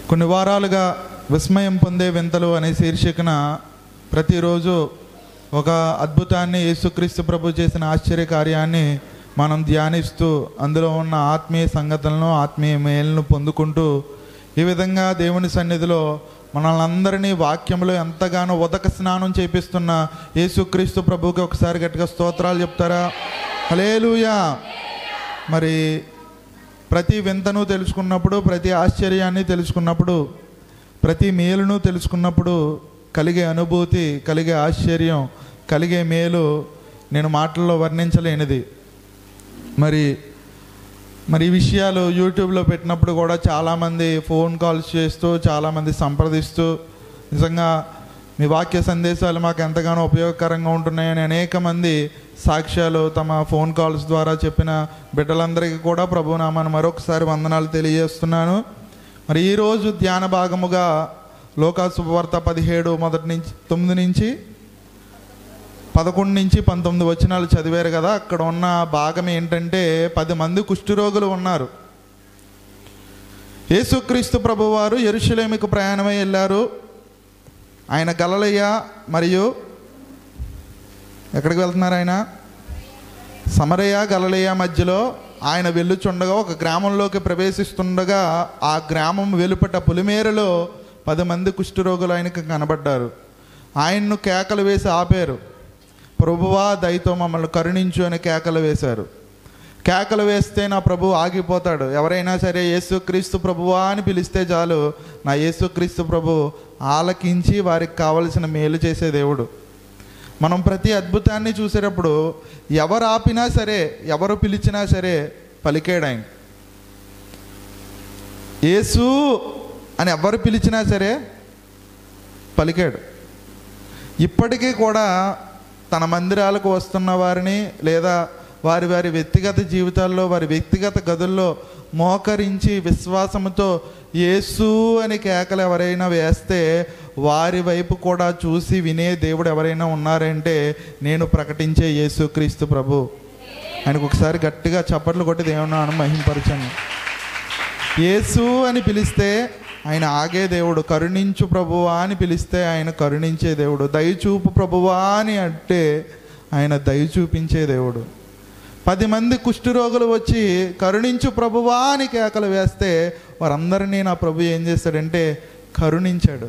కొన్ని వారాలుగా విస్మయం పొందే వింతలు అనే శీర్షికన ప్రతిరోజు ఒక అద్భుతాన్ని యేసుక్రీస్తు ప్రభు చేసిన ఆశ్చర్య కార్యాన్ని మనం ధ్యానిస్తూ అందులో ఉన్న ఆత్మీయ సంగతులను ఆత్మీయ మేలును పొందుకుంటూ ఈ విధంగా దేవుని సన్నిధిలో మనల్ని అందరినీ వాక్యంలో ఎంతగానో ఉదక స్నానం చేపిస్తున్న యేసుక్రీస్తు ప్రభుకి ఒకసారి గట్టిగా స్తోత్రాలు చెప్తారా హలేలుయా మరి ప్రతి వింతను తెలుసుకున్నప్పుడు ప్రతి ఆశ్చర్యాన్ని తెలుసుకున్నప్పుడు ప్రతి మేలును తెలుసుకున్నప్పుడు కలిగే అనుభూతి కలిగే ఆశ్చర్యం కలిగే మేలు నేను మాటల్లో వర్ణించలేనిది మరి మరి ఈ విషయాలు యూట్యూబ్లో పెట్టినప్పుడు కూడా చాలామంది ఫోన్ కాల్స్ చేస్తూ చాలామంది సంప్రదిస్తూ నిజంగా మీ వాక్య సందేశాలు మాకు ఎంతగానో ఉపయోగకరంగా ఉంటున్నాయని అనేక మంది సాక్ష్యాలు తమ ఫోన్ కాల్స్ ద్వారా చెప్పిన బిడ్డలందరికీ కూడా ప్రభునామాను మరొకసారి వందనాలు తెలియజేస్తున్నాను మరి ఈరోజు ధ్యాన భాగముగా లోకా శుభవార్త పదిహేడు మొదటి నుంచి తొమ్మిది నుంచి పదకొండు నుంచి పంతొమ్మిది వచనాలు చదివారు కదా అక్కడ ఉన్న భాగం ఏంటంటే పది మంది కుష్ఠరోగులు ఉన్నారు యేసుక్రీస్తు ప్రభువారు ఎరుషలేమికి ప్రయాణమై వెళ్ళారు ఆయన గలలయ్య మరియు ఎక్కడికి వెళ్తున్నారు ఆయన సమరయ్య గలలయ్య మధ్యలో ఆయన వెళ్ళుచుండగా ఒక గ్రామంలోకి ప్రవేశిస్తుండగా ఆ గ్రామం వెలుపట పులిమేరలో పది మంది కుష్ఠరోగులు ఆయనకు కనబడ్డారు ఆయన్ను కేకలు వేసి ఆపారు ప్రభువా దయతో మమ్మల్ని కరుణించు అని కేకలు వేశారు కేకలు వేస్తే నా ప్రభు ఆగిపోతాడు ఎవరైనా సరే యేసుక్రీస్తు ప్రభువా అని పిలిస్తే చాలు నా యేసుక్రీస్తు ప్రభు ఆలకించి వారికి కావలసిన మేలు చేసే దేవుడు మనం ప్రతి అద్భుతాన్ని చూసేటప్పుడు ఎవరు ఆపినా సరే ఎవరు పిలిచినా సరే పలికాడు ఆయన యేసు అని ఎవరు పిలిచినా సరే పలికాడు ఇప్పటికీ కూడా తన మందిరాలకు వస్తున్న వారిని లేదా వారి వారి వ్యక్తిగత జీవితాల్లో వారి వ్యక్తిగత గదుల్లో మోకరించి విశ్వాసంతో యేసు అని కేకలు ఎవరైనా వేస్తే వారి వైపు కూడా చూసి వినే దేవుడు ఎవరైనా ఉన్నారంటే నేను ప్రకటించే యేసుక్రీస్తు ప్రభు ఆయనకు ఒకసారి గట్టిగా చప్పట్లు కొట్టి దేవుని మహింపరచండి యేసు అని పిలిస్తే ఆయన ఆగే దేవుడు కరుణించు ప్రభువా అని పిలిస్తే ఆయన కరుణించే దేవుడు దయచూపు ప్రభువా అని అంటే ఆయన దయ చూపించే దేవుడు పది మంది కుష్ఠరోగులు వచ్చి కరుణించు ప్రభువా అని కేకలు వేస్తే వారందరినీ నా ప్రభు ఏం చేశాడంటే కరుణించాడు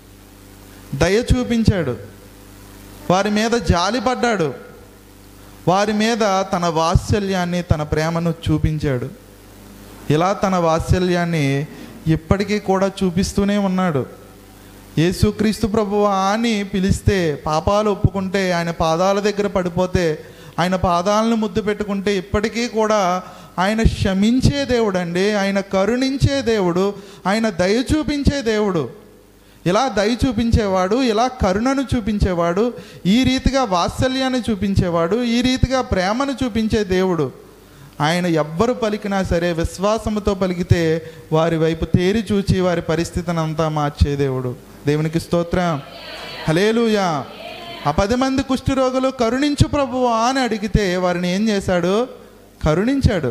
దయ చూపించాడు వారి మీద జాలిపడ్డాడు వారి మీద తన వాత్సల్యాన్ని తన ప్రేమను చూపించాడు ఇలా తన వాత్సల్యాన్ని ఇప్పటికీ కూడా చూపిస్తూనే ఉన్నాడు యేసుక్రీస్తు ప్రభువా అని పిలిస్తే పాపాలు ఒప్పుకుంటే ఆయన పాదాల దగ్గర పడిపోతే ఆయన పాదాలను ముద్దు పెట్టుకుంటే ఇప్పటికీ కూడా ఆయన క్షమించే దేవుడు అండి ఆయన కరుణించే దేవుడు ఆయన దయ చూపించే దేవుడు ఇలా దయ చూపించేవాడు ఇలా కరుణను చూపించేవాడు ఈ రీతిగా వాత్సల్యాన్ని చూపించేవాడు ఈ రీతిగా ప్రేమను చూపించే దేవుడు ఆయన ఎవ్వరు పలికినా సరే విశ్వాసముతో పలికితే వారి వైపు తేరి చూచి వారి పరిస్థితిని అంతా మార్చే దేవుడు దేవునికి స్తోత్రం హలేలుయా ఆ పది మంది కుష్ఠరోగులు కరుణించు ప్రభువా అని అడిగితే వారిని ఏం చేశాడు కరుణించాడు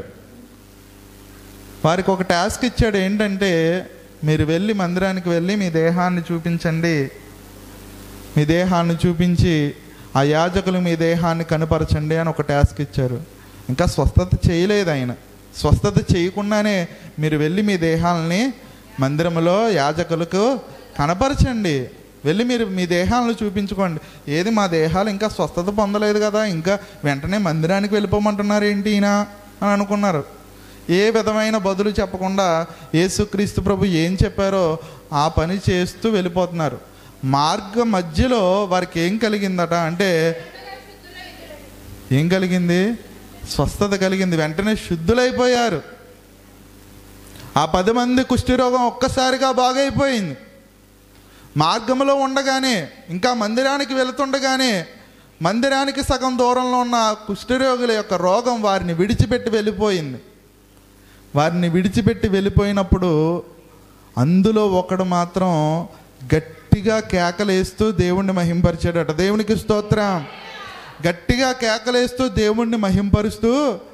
వారికి ఒక టాస్క్ ఇచ్చాడు ఏంటంటే మీరు వెళ్ళి మందిరానికి వెళ్ళి మీ దేహాన్ని చూపించండి మీ దేహాన్ని చూపించి ఆ యాజకులు మీ దేహాన్ని కనపరచండి అని ఒక టాస్క్ ఇచ్చారు ఇంకా స్వస్థత చేయలేదు ఆయన స్వస్థత చేయకుండానే మీరు వెళ్ళి మీ దేహాలని మందిరంలో యాజకులకు కనపరచండి వెళ్ళి మీరు మీ దేహాలను చూపించుకోండి ఏది మా దేహాలు ఇంకా స్వస్థత పొందలేదు కదా ఇంకా వెంటనే మందిరానికి వెళ్ళిపోమంటున్నారు ఏంటి ఈయన అని అనుకున్నారు ఏ విధమైన బదులు చెప్పకుండా యేసుక్రీస్తు ప్రభు ఏం చెప్పారో ఆ పని చేస్తూ వెళ్ళిపోతున్నారు మార్గ మధ్యలో వారికి ఏం కలిగిందట అంటే ఏం కలిగింది స్వస్థత కలిగింది వెంటనే శుద్ధులైపోయారు ఆ పది మంది కుష్ఠరోగం ఒక్కసారిగా బాగైపోయింది మార్గంలో ఉండగానే ఇంకా మందిరానికి వెళుతుండగానే మందిరానికి సగం దూరంలో ఉన్న కుష్ఠరోగుల యొక్క రోగం వారిని విడిచిపెట్టి వెళ్ళిపోయింది వారిని విడిచిపెట్టి వెళ్ళిపోయినప్పుడు అందులో ఒకడు మాత్రం గట్టిగా కేకలేస్తూ దేవుణ్ణి మహింపరిచాడట దేవునికి స్తోత్రం గట్టిగా కేకలేస్తూ దేవుణ్ణి మహింపరుస్తూ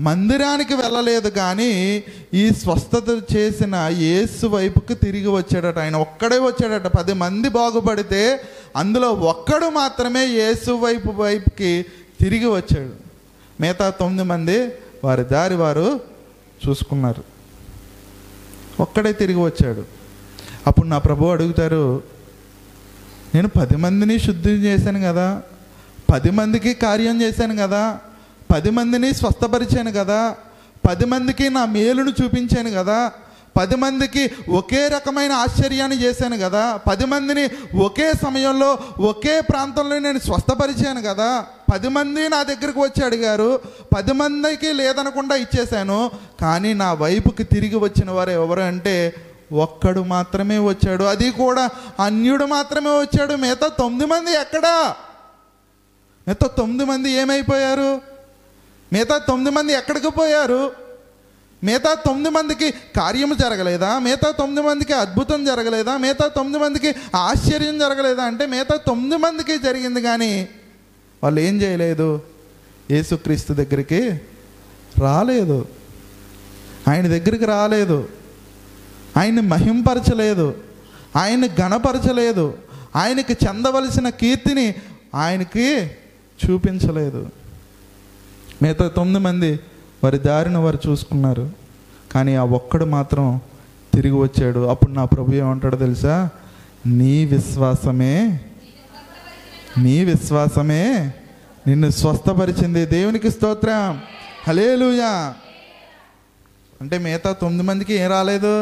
మందిరానికి వెళ్ళలేదు కానీ ఈ స్వస్థత చేసిన యేసు వైపుకి తిరిగి వచ్చాడట ఆయన ఒక్కడే వచ్చాడట పది మంది బాగుపడితే అందులో ఒక్కడు మాత్రమే యేసు వైపు వైపుకి తిరిగి వచ్చాడు మిగతా తొమ్మిది మంది వారి దారి వారు చూసుకున్నారు ఒక్కడే తిరిగి వచ్చాడు అప్పుడు నా ప్రభు అడుగుతారు నేను పది మందిని శుద్ధి చేశాను కదా పది మందికి కార్యం చేశాను కదా పది మందిని స్వస్థపరిచాను కదా పది మందికి నా మేలును చూపించాను కదా పది మందికి ఒకే రకమైన ఆశ్చర్యాన్ని చేశాను కదా పది మందిని ఒకే సమయంలో ఒకే ప్రాంతంలో నేను స్వస్థపరిచాను కదా పది మంది నా దగ్గరకు వచ్చి అడిగారు పది మందికి లేదనకుండా ఇచ్చేశాను కానీ నా వైపుకి తిరిగి వచ్చిన వారు ఎవరు అంటే ఒక్కడు మాత్రమే వచ్చాడు అది కూడా అన్యుడు మాత్రమే వచ్చాడు మిగతా తొమ్మిది మంది ఎక్కడా మిగతా తొమ్మిది మంది ఏమైపోయారు మిగతా తొమ్మిది మంది ఎక్కడికి పోయారు మిగతా తొమ్మిది మందికి కార్యము జరగలేదా మిగతా తొమ్మిది మందికి అద్భుతం జరగలేదా మిగతా తొమ్మిది మందికి ఆశ్చర్యం జరగలేదా అంటే మిగతా తొమ్మిది మందికి జరిగింది కానీ వాళ్ళు ఏం చేయలేదు యేసుక్రీస్తు దగ్గరికి రాలేదు ఆయన దగ్గరికి రాలేదు ఆయన్ని మహింపరచలేదు ఆయన్ని గణపరచలేదు ఆయనకి చెందవలసిన కీర్తిని ఆయనకి చూపించలేదు మిగతా తొమ్మిది మంది వారి దారిని వారు చూసుకున్నారు కానీ ఆ ఒక్కడు మాత్రం తిరిగి వచ్చాడు అప్పుడు నా ప్రభు ఏమంటాడో తెలుసా నీ విశ్వాసమే నీ విశ్వాసమే నిన్ను స్వస్థపరిచింది దేవునికి స్తోత్రం హలేలుయా అంటే మిగతా తొమ్మిది మందికి ఏం రాలేదు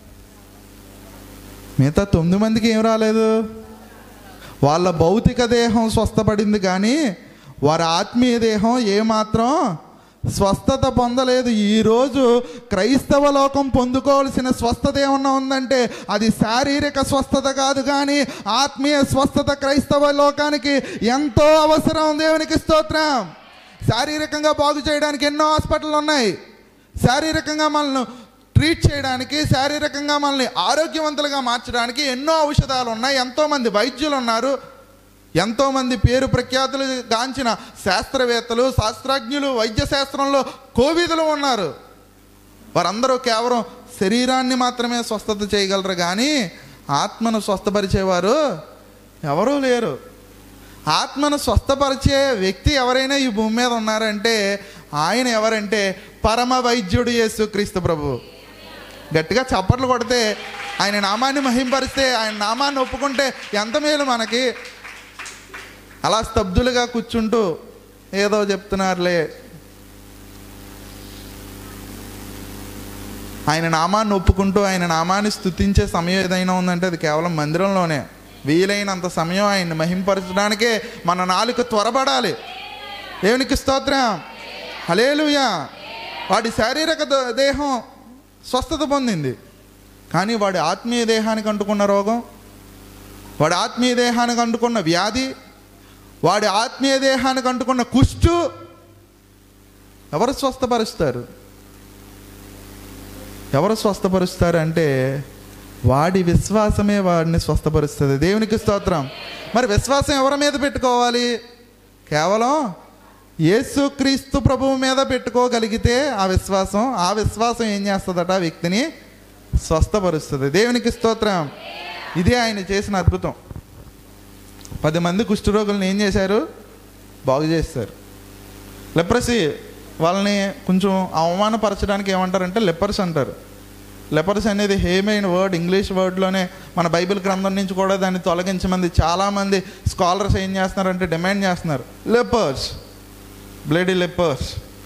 మిగతా తొమ్మిది మందికి ఏం రాలేదు వాళ్ళ భౌతిక దేహం స్వస్థపడింది కానీ వారి ఆత్మీయ దేహం ఏమాత్రం స్వస్థత పొందలేదు ఈరోజు క్రైస్తవ లోకం పొందుకోవాల్సిన స్వస్థత ఏమన్నా ఉందంటే అది శారీరక స్వస్థత కాదు కానీ ఆత్మీయ స్వస్థత క్రైస్తవ లోకానికి ఎంతో అవసరం దేవునికి స్తోత్రం శారీరకంగా బాగు చేయడానికి ఎన్నో హాస్పిటల్ ఉన్నాయి శారీరకంగా మనల్ని ట్రీట్ చేయడానికి శారీరకంగా మనల్ని ఆరోగ్యవంతులుగా మార్చడానికి ఎన్నో ఔషధాలు ఉన్నాయి ఎంతోమంది వైద్యులు ఉన్నారు ఎంతోమంది పేరు ప్రఖ్యాతులు గాంచిన శాస్త్రవేత్తలు శాస్త్రజ్ఞులు వైద్య శాస్త్రంలో కోవిదులు ఉన్నారు వారందరూ కేవలం శరీరాన్ని మాత్రమే స్వస్థత చేయగలరు కానీ ఆత్మను స్వస్థపరిచేవారు ఎవరూ లేరు ఆత్మను స్వస్థపరిచే వ్యక్తి ఎవరైనా ఈ భూమి మీద ఉన్నారంటే ఆయన ఎవరంటే పరమ వైద్యుడు యేసు క్రీస్తు ప్రభు గట్టిగా చప్పట్లు కొడితే ఆయన నామాన్ని మహింపరిస్తే ఆయన నామాన్ని ఒప్పుకుంటే ఎంత మేలు మనకి అలా స్తబ్దులుగా కూర్చుంటూ ఏదో చెప్తున్నారులే ఆయన నామాన్ని ఒప్పుకుంటూ ఆయన నామాన్ని స్తుతించే సమయం ఏదైనా ఉందంటే అది కేవలం మందిరంలోనే వీలైనంత సమయం ఆయన్ని మహింపరచడానికే మన నాలుక త్వరపడాలి దేవునికి స్తోత్రం హలేలుయా వాడి శారీరక ద- దేహం స్వస్థత పొందింది కానీ వాడి ఆత్మీయ దేహానికి అంటుకున్న రోగం వాడి ఆత్మీయ దేహానికి అంటుకున్న వ్యాధి వాడి ఆత్మీయ దేహానికి అంటుకున్న కుష్టు ఎవరు స్వస్థపరుస్తారు ఎవరు స్వస్థపరుస్తారు అంటే వాడి విశ్వాసమే వాడిని స్వస్థపరుస్తుంది దేవునికి స్తోత్రం మరి విశ్వాసం ఎవరి మీద పెట్టుకోవాలి కేవలం యేసుక్రీస్తు ప్రభువు మీద పెట్టుకోగలిగితే ఆ విశ్వాసం ఆ విశ్వాసం ఏం చేస్తుందట ఆ వ్యక్తిని స్వస్థపరుస్తుంది దేవునికి స్తోత్రం ఇదే ఆయన చేసిన అద్భుతం పది మంది కుష్ఠరోగులను ఏం చేశారు బాగు చేస్తారు లెప్రసీ వాళ్ళని కొంచెం అవమానపరచడానికి ఏమంటారంటే లెపర్స్ అంటారు లెపర్స్ అనేది హేమైన వర్డ్ ఇంగ్లీష్ వర్డ్లోనే మన బైబిల్ గ్రంథం నుంచి కూడా దాన్ని తొలగించమంది చాలామంది స్కాలర్స్ ఏం చేస్తున్నారంటే డిమాండ్ చేస్తున్నారు లెపర్స్ బ్లేడీ లెపర్స్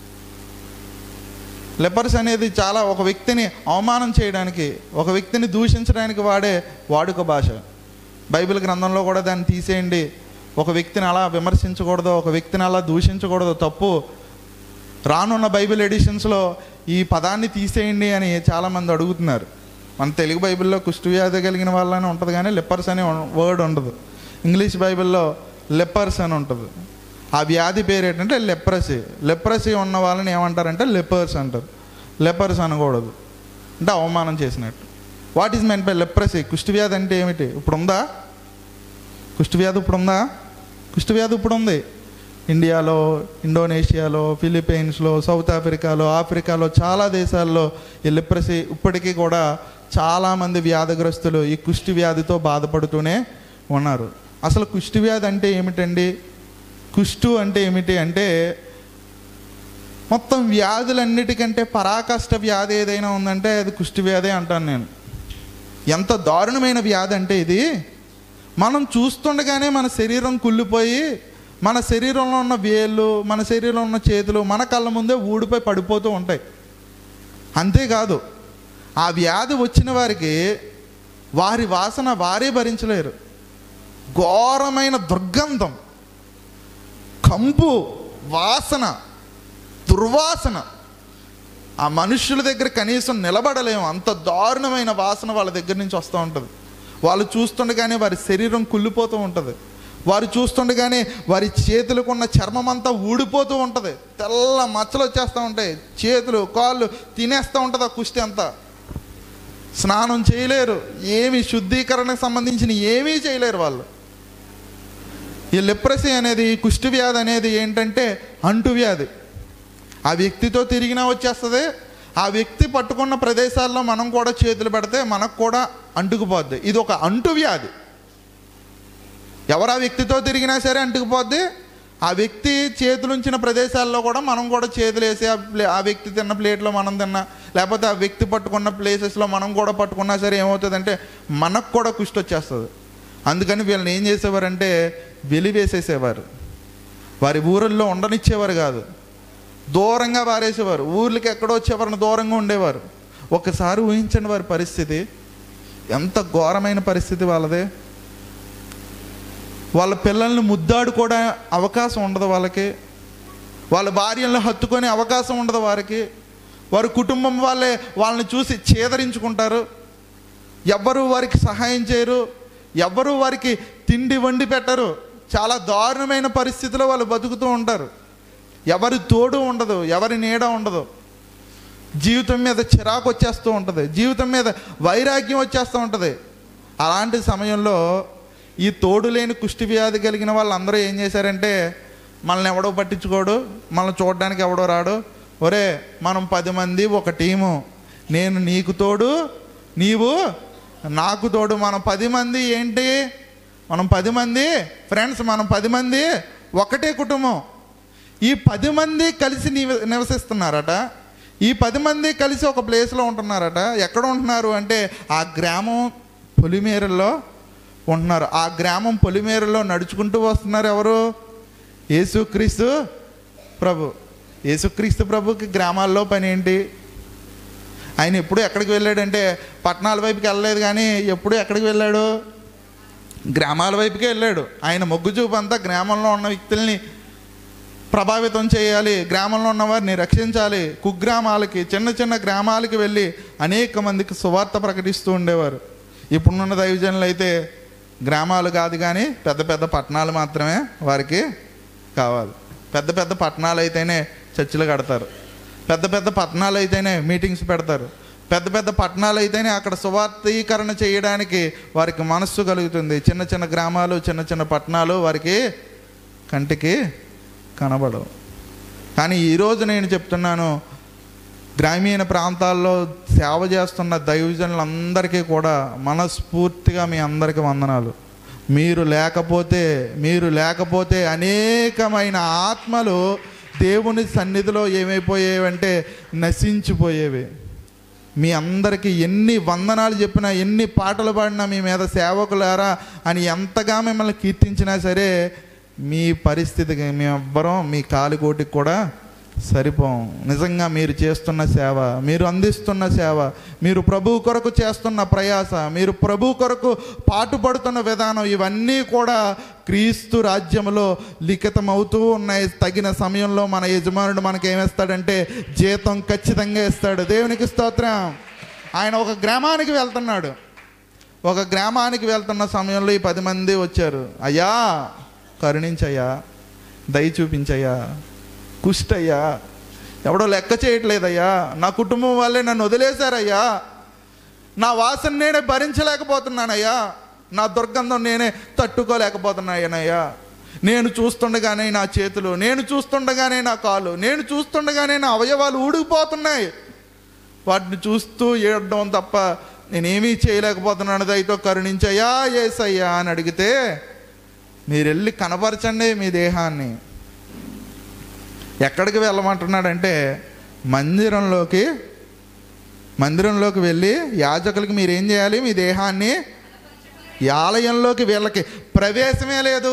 లెపర్స్ అనేది చాలా ఒక వ్యక్తిని అవమానం చేయడానికి ఒక వ్యక్తిని దూషించడానికి వాడే వాడుక భాష బైబిల్ గ్రంథంలో కూడా దాన్ని తీసేయండి ఒక వ్యక్తిని అలా విమర్శించకూడదు ఒక వ్యక్తిని అలా దూషించకూడదు తప్పు రానున్న బైబిల్ ఎడిషన్స్లో ఈ పదాన్ని తీసేయండి అని చాలామంది అడుగుతున్నారు మన తెలుగు బైబిల్లో కుష్ఠవ్యాధి కలిగిన వాళ్ళని ఉంటుంది కానీ లెప్పర్స్ అనే వర్డ్ ఉండదు ఇంగ్లీష్ బైబిల్లో లెప్పర్స్ అని ఉంటుంది ఆ వ్యాధి పేరు ఏంటంటే లెప్రసీ లెప్రసీ ఉన్న వాళ్ళని ఏమంటారంటే లెపర్స్ అంటారు లెపర్స్ అనకూడదు అంటే అవమానం చేసినట్టు what is meant by leprosy కుష్ఠవ్యాధి అంటే ఏమిటి ఇప్పుడు ఉందా కుష్ఠవ్యాధి ఇప్పుడు ఉందా కుష్ఠవ్యాధి ఇప్పుడు ఉంది ఇండియాలో ఇండోనేషియాలో ఫిలిప్పీన్స్లో సౌత్ ఆఫ్రికాలో ఆఫ్రికాలో చాలా దేశాల్లో ఈ లిప్రసీ ఇప్పటికీ కూడా చాలామంది వ్యాధిగ్రస్తులు ఈ కుష్టి వ్యాధితో బాధపడుతూనే ఉన్నారు అసలు కుష్టి వ్యాధి అంటే ఏమిటండి కుష్టు అంటే ఏమిటి అంటే మొత్తం వ్యాధులన్నిటికంటే పరాకష్ట వ్యాధి ఏదైనా ఉందంటే అది కుష్టి వ్యాధి అంటాను నేను ఎంత దారుణమైన వ్యాధి అంటే ఇది మనం చూస్తుండగానే మన శరీరం కుళ్ళిపోయి మన శరీరంలో ఉన్న వేళ్ళు మన శరీరంలో ఉన్న చేతులు మన కళ్ళ ముందే ఊడిపోయి పడిపోతూ ఉంటాయి అంతేకాదు ఆ వ్యాధి వచ్చిన వారికి వారి వాసన వారే భరించలేరు ఘోరమైన దుర్గంధం కంపు వాసన దుర్వాసన ఆ మనుషుల దగ్గర కనీసం నిలబడలేము అంత దారుణమైన వాసన వాళ్ళ దగ్గర నుంచి వస్తూ ఉంటుంది వాళ్ళు చూస్తుండగానే వారి శరీరం కుళ్ళిపోతూ ఉంటుంది వారు చూస్తుండగానే వారి చేతులకు ఉన్న చర్మం అంతా ఊడిపోతూ ఉంటుంది తెల్ల మచ్చలు వచ్చేస్తూ ఉంటాయి చేతులు కాళ్ళు తినేస్తూ ఉంటుంది ఆ కుష్టి అంతా స్నానం చేయలేరు ఏమి శుద్ధీకరణకు సంబంధించిన ఏమీ చేయలేరు వాళ్ళు ఈ లెప్రసీ అనేది ఈ కుష్టి వ్యాధి అనేది ఏంటంటే అంటువ్యాధి ఆ వ్యక్తితో తిరిగినా వచ్చేస్తుంది ఆ వ్యక్తి పట్టుకున్న ప్రదేశాల్లో మనం కూడా చేతులు పెడితే మనకు కూడా అంటుకుపోద్ది ఇది ఒక అంటువ్యాధి ఎవరు ఆ వ్యక్తితో తిరిగినా సరే అంటుకుపోద్ది ఆ వ్యక్తి చేతులుంచిన ప్రదేశాల్లో కూడా మనం కూడా చేతులు వేసి ఆ ప్లే ఆ వ్యక్తి తిన్న ప్లేట్లో మనం తిన్నా లేకపోతే ఆ వ్యక్తి పట్టుకున్న ప్లేసెస్లో మనం కూడా పట్టుకున్నా సరే ఏమవుతుందంటే మనకు కూడా కుష్టి వచ్చేస్తుంది అందుకని వీళ్ళని ఏం చేసేవారంటే వెలివేసేసేవారు వారి ఊరల్లో ఉండనిచ్చేవారు కాదు దూరంగా పారేసేవారు ఊర్లకి ఎక్కడో వచ్చేవారిని దూరంగా ఉండేవారు ఒకసారి ఊహించండి వారి పరిస్థితి ఎంత ఘోరమైన పరిస్థితి వాళ్ళది వాళ్ళ పిల్లల్ని ముద్దాడుకోవడం అవకాశం ఉండదు వాళ్ళకి వాళ్ళ భార్యలను హత్తుకొని అవకాశం ఉండదు వారికి వారి కుటుంబం వాళ్ళే వాళ్ళని చూసి చేదరించుకుంటారు ఎవ్వరూ వారికి సహాయం చేయరు ఎవ్వరూ వారికి తిండి వండి పెట్టరు చాలా దారుణమైన పరిస్థితిలో వాళ్ళు బతుకుతూ ఉంటారు ఎవరి తోడు ఉండదు ఎవరి నీడ ఉండదు జీవితం మీద చిరాకు వచ్చేస్తూ ఉంటుంది జీవితం మీద వైరాగ్యం వచ్చేస్తూ ఉంటుంది అలాంటి సమయంలో ఈ తోడు లేని కుష్టి వ్యాధి కలిగిన వాళ్ళందరూ ఏం చేశారంటే మనల్ని ఎవడో పట్టించుకోడు మనల్ని చూడడానికి ఎవడో రాడు ఒరే మనం పది మంది ఒక టీము నేను నీకు తోడు నీవు నాకు తోడు మనం పది మంది ఏంటి మనం పది మంది ఫ్రెండ్స్ మనం పది మంది ఒకటే కుటుంబం ఈ పది మంది కలిసి నివ నివసిస్తున్నారట ఈ పది మంది కలిసి ఒక ప్లేస్లో ఉంటున్నారట ఎక్కడ ఉంటున్నారు అంటే ఆ గ్రామం పొలిమేరల్లో ఉంటున్నారు ఆ గ్రామం పొలిమేరలో నడుచుకుంటూ వస్తున్నారు ఎవరు యేసుక్రీస్తు ప్రభు యేసుక్రీస్తు ప్రభుకి గ్రామాల్లో పని ఏంటి ఆయన ఎప్పుడు ఎక్కడికి వెళ్ళాడంటే పట్టణాల వైపుకి వెళ్ళలేదు కానీ ఎప్పుడు ఎక్కడికి వెళ్ళాడు గ్రామాల వైపుకే వెళ్ళాడు ఆయన మొగ్గు చూపు అంతా గ్రామంలో ఉన్న వ్యక్తుల్ని ప్రభావితం చేయాలి గ్రామంలో ఉన్న వారిని రక్షించాలి కుగ్రామాలకి చిన్న చిన్న గ్రామాలకి వెళ్ళి అనేక మందికి సువార్త ప్రకటిస్తూ ఉండేవారు ఇప్పుడున్న దైవజనులు అయితే గ్రామాలు కాదు కానీ పెద్ద పెద్ద పట్టణాలు మాత్రమే వారికి కావాలి పెద్ద పెద్ద పట్టణాలు అయితేనే చర్చిలు కడతారు పెద్ద పెద్ద పట్టణాలు అయితేనే మీటింగ్స్ పెడతారు పెద్ద పెద్ద పట్టణాలు అయితేనే అక్కడ సువార్తీకరణ చేయడానికి వారికి మనస్సు కలుగుతుంది చిన్న చిన్న గ్రామాలు చిన్న చిన్న పట్టణాలు వారికి కంటికి కనబడవు కానీ ఈరోజు నేను చెప్తున్నాను గ్రామీణ ప్రాంతాల్లో సేవ చేస్తున్న దైవజనులందరికీ కూడా మనస్ఫూర్తిగా మీ అందరికీ వందనాలు మీరు లేకపోతే మీరు లేకపోతే అనేకమైన ఆత్మలు దేవుని సన్నిధిలో ఏమైపోయేవంటే నశించిపోయేవి మీ అందరికీ ఎన్ని వందనాలు చెప్పినా ఎన్ని పాటలు పాడినా మీ మీద సేవకులారా అని ఎంతగా మిమ్మల్ని కీర్తించినా సరే మీ పరిస్థితికి మేమెవ్వరం మీ కాలికోటికి కూడా సరిపోం నిజంగా మీరు చేస్తున్న సేవ మీరు అందిస్తున్న సేవ మీరు ప్రభు కొరకు చేస్తున్న ప్రయాస మీరు ప్రభు కొరకు పాటుపడుతున్న విధానం ఇవన్నీ కూడా క్రీస్తు రాజ్యంలో లిఖితమవుతూ ఉన్నాయి తగిన సమయంలో మన యజమానుడు మనకి ఏమిస్తాడంటే జీతం ఖచ్చితంగా ఇస్తాడు దేవునికి స్తోత్రం ఆయన ఒక గ్రామానికి వెళ్తున్నాడు ఒక గ్రామానికి వెళ్తున్న సమయంలో ఈ పది మంది వచ్చారు అయ్యా కరుణించయ్యా దయ చూపించయ్యా కుష్టయ్యా ఎవడో లెక్క చేయట్లేదయ్యా నా కుటుంబం వాళ్ళే నన్ను వదిలేశారయ్యా నా వాసన నేనే భరించలేకపోతున్నానయ్యా నా దుర్గంధం నేనే తట్టుకోలేకపోతున్నాయనయ్యా నేను చూస్తుండగానే నా చేతులు నేను చూస్తుండగానే నా కాలు నేను చూస్తుండగానే నా అవయవాలు ఊడిపోతున్నాయి వాటిని చూస్తూ ఏడడం తప్ప నేనేమీ చేయలేకపోతున్నాను దయతో కరుణించయ్యా ఏసయ్యా అని అడిగితే మీరు వెళ్ళి కనపరచండి మీ దేహాన్ని ఎక్కడికి వెళ్ళమంటున్నాడంటే మందిరంలోకి మందిరంలోకి వెళ్ళి యాజకులకి మీరు ఏం చేయాలి మీ దేహాన్ని ఈ ఆలయంలోకి వీళ్ళకి ప్రవేశమే లేదు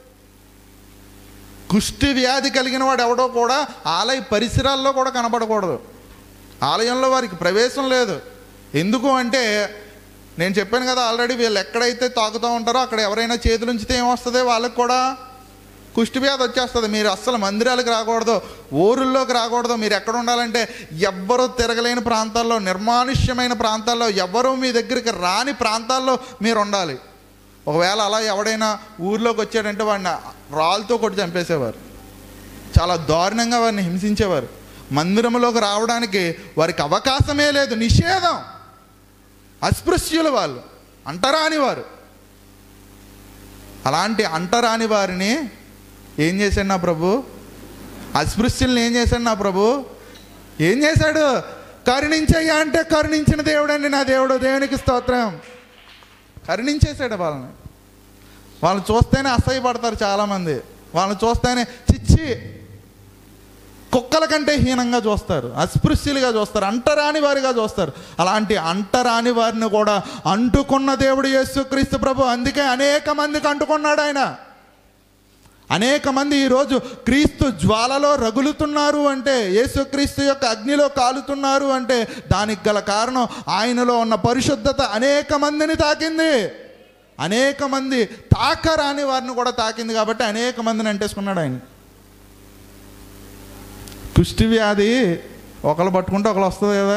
కుష్టి వ్యాధి కలిగిన వాడు ఎవడో కూడా ఆలయ పరిసరాల్లో కూడా కనపడకూడదు ఆలయంలో వారికి ప్రవేశం లేదు ఎందుకు అంటే నేను చెప్పాను కదా ఆల్రెడీ వీళ్ళు ఎక్కడైతే తాకుతూ ఉంటారో అక్కడ ఎవరైనా చేతులు ఉంచితే ఏమొస్తుంది వాళ్ళకి కూడా కుష్టి వ్యాధి వచ్చేస్తుంది మీరు అస్సలు మందిరాలకు రాకూడదు ఊరుల్లోకి రాకూడదు మీరు ఎక్కడ ఉండాలంటే ఎవ్వరూ తిరగలేని ప్రాంతాల్లో నిర్మానుష్యమైన ప్రాంతాల్లో ఎవ్వరూ మీ దగ్గరికి రాని ప్రాంతాల్లో మీరు ఉండాలి ఒకవేళ అలా ఎవడైనా ఊర్లోకి వచ్చాడంటే వాడిని రాళ్ళతో కొట్టి చంపేసేవారు చాలా దారుణంగా వారిని హింసించేవారు మందిరంలోకి రావడానికి వారికి అవకాశమే లేదు నిషేధం అస్పృశ్యులు వాళ్ళు అంటరాని వారు అలాంటి అంటరాని వారిని ఏం చేశాడు నా ప్రభు అస్పృశ్యుల్ని ఏం చేశాడు నా ప్రభు ఏం చేశాడు కరుణించయ్యా అంటే కరుణించిన దేవుడండి నా దేవుడు దేవునికి స్తోత్రం కరుణించేశాడు వాళ్ళని వాళ్ళని చూస్తేనే అసహ్యపడతారు చాలామంది వాళ్ళని చూస్తేనే చిచ్చి కుక్కల కంటే హీనంగా చూస్తారు అస్పృశ్యులుగా చూస్తారు అంటరాని వారిగా చూస్తారు అలాంటి అంటరాని వారిని కూడా అంటుకున్న దేవుడు యేసుక్రీస్తు ప్రభు అందుకే అనేక మందికి అంటుకున్నాడు ఆయన అనేక మంది ఈరోజు క్రీస్తు జ్వాలలో రగులుతున్నారు అంటే యేసుక్రీస్తు యొక్క అగ్నిలో కాలుతున్నారు అంటే దానికి గల కారణం ఆయనలో ఉన్న పరిశుద్ధత అనేక మందిని తాకింది అనేక మంది తాకరాని వారిని కూడా తాకింది కాబట్టి అనేక మందిని అంటేసుకున్నాడు ఆయన కుష్టి వ్యాధి ఒకళ్ళు పట్టుకుంటే ఒకళ్ళు వస్తుంది కదా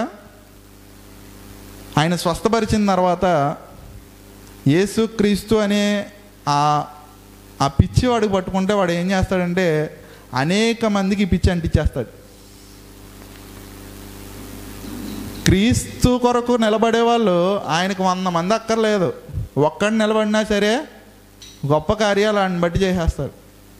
ఆయన స్వస్థపరిచిన తర్వాత యేసు క్రీస్తు అనే ఆ ఆ పిచ్చి వాడికి పట్టుకుంటే వాడు ఏం చేస్తాడంటే అనేక మందికి ఈ పిచ్చి అంటించేస్తాడు క్రీస్తు కొరకు నిలబడే వాళ్ళు ఆయనకు వంద మంది అక్కర్లేదు ఒక్కడు నిలబడినా సరే గొప్ప కార్యాలు ఆయన బట్టి చేసేస్తాడు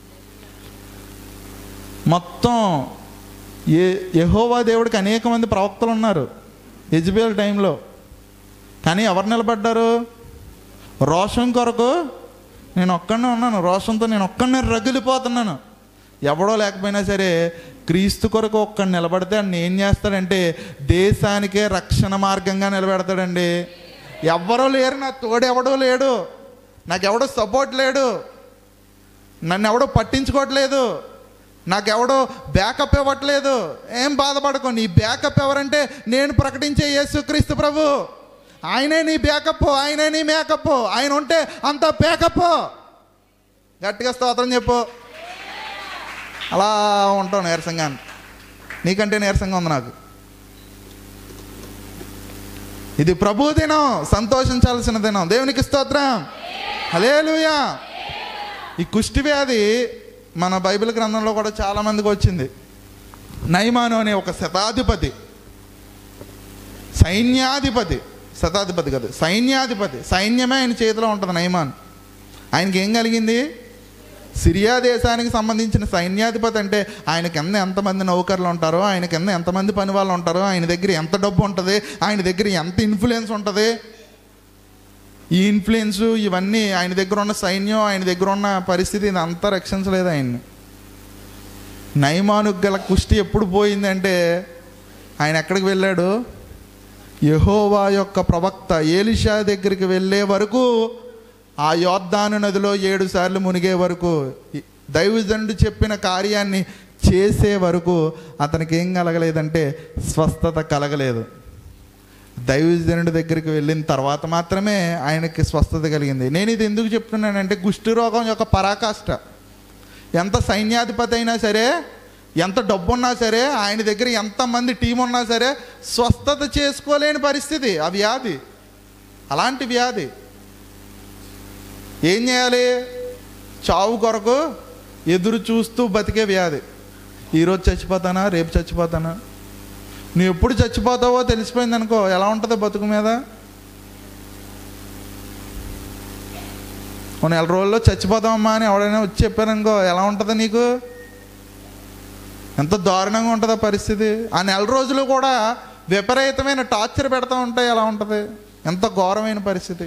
మొత్తం ఏ యహోవా దేవుడికి అనేక మంది ప్రవక్తలు ఉన్నారు ఎజ్బేల్ టైంలో కానీ ఎవరు నిలబడ్డారు రోషం కొరకు నేను ఒక్కడనే ఉన్నాను రోషంతో నేను ఒక్కడనే రగిలిపోతున్నాను ఎవడో లేకపోయినా సరే క్రీస్తు కొరకు ఒక్కడు నిలబడితే అన్ని ఏం చేస్తాడంటే దేశానికే రక్షణ మార్గంగా నిలబెడతాడండి ఎవ్వరూ లేరు నా తోడు ఎవడో లేడు నాకెవడో సపోర్ట్ లేడు నన్ను ఎవడో పట్టించుకోవట్లేదు నాకెవడో బ్యాకప్ ఇవ్వట్లేదు ఏం బాధపడకు నీ బ్యాకప్ ఎవరంటే నేను ప్రకటించే యేసుక్రీస్తు ప్రభు ఆయనే నీ బ్యాకప్ ఆయనే నీ మేకప్ ఆయన ఉంటే అంత బ్యాకప్ గట్టిగా స్తోత్రం చెప్పు అలా ఉంటావు నీరసంగా నీకంటే నీరసంగా ఉంది నాకు ఇది ప్రభు దినం సంతోషించాల్సిన దినం దేవునికి స్తోత్రం హలేలుయా ఈ కుష్టి వ్యాధి మన బైబిల్ గ్రంథంలో కూడా చాలా మందికి వచ్చింది నైమాను అనే ఒక శతాధిపతి సైన్యాధిపతి శతాధిపతి కాదు సైన్యాధిపతి సైన్యమే ఆయన చేతిలో ఉంటుంది నైమాన్ ఆయనకి ఏం కలిగింది సిరియా దేశానికి సంబంధించిన సైన్యాధిపతి అంటే ఆయన కింద ఎంతమంది నౌకర్లు ఉంటారో ఆయన కింద ఎంతమంది పని వాళ్ళు ఉంటారో ఆయన దగ్గర ఎంత డబ్బు ఉంటుంది ఆయన దగ్గర ఎంత ఇన్ఫ్లుయెన్స్ ఉంటుంది ఈ ఇన్ఫ్లుయెన్స్ ఇవన్నీ ఆయన దగ్గర ఉన్న సైన్యం ఆయన దగ్గర ఉన్న పరిస్థితి ఇదంతా రక్షించలేదు ఆయన్ని నైమానుకు గల కుష్టి ఎప్పుడు పోయిందంటే ఆయన ఎక్కడికి వెళ్ళాడు యహోవా యొక్క ప్రవక్త ఏలిషా దగ్గరికి వెళ్ళే వరకు ఆ యోద్ధాను నదిలో ఏడు సార్లు మునిగే వరకు ఈ దైవజనుడు చెప్పిన కార్యాన్ని చేసే వరకు అతనికి ఏం కలగలేదంటే స్వస్థత కలగలేదు దైవజనుడి దగ్గరికి వెళ్ళిన తర్వాత మాత్రమే ఆయనకి స్వస్థత కలిగింది నేను ఇది ఎందుకు చెప్తున్నానంటే కుష్టి రోగం యొక్క పరాకాష్ట ఎంత సైన్యాధిపతి అయినా సరే ఎంత డబ్బు ఉన్నా సరే ఆయన దగ్గర ఎంతమంది టీం ఉన్నా సరే స్వస్థత చేసుకోలేని పరిస్థితి ఆ వ్యాధి అలాంటి వ్యాధి ఏం చేయాలి చావు కొరకు ఎదురు చూస్తూ బతికే వ్యాధి ఈరోజు చచ్చిపోతానా రేపు చచ్చిపోతానా నువ్వు ఎప్పుడు చచ్చిపోతావో తెలిసిపోయింది అనుకో ఎలా ఉంటుంది బతుకు మీద ఓ నెల రోజుల్లో చచ్చిపోతామమ్మా అని ఎవడైనా వచ్చి చెప్పారనుకో ఎలా ఉంటుంది నీకు ఎంత దారుణంగా ఉంటుందా పరిస్థితి ఆ నెల రోజులు కూడా విపరీతమైన టార్చర్ పెడతా ఉంటే ఎలా ఉంటుంది ఎంత ఘోరమైన పరిస్థితి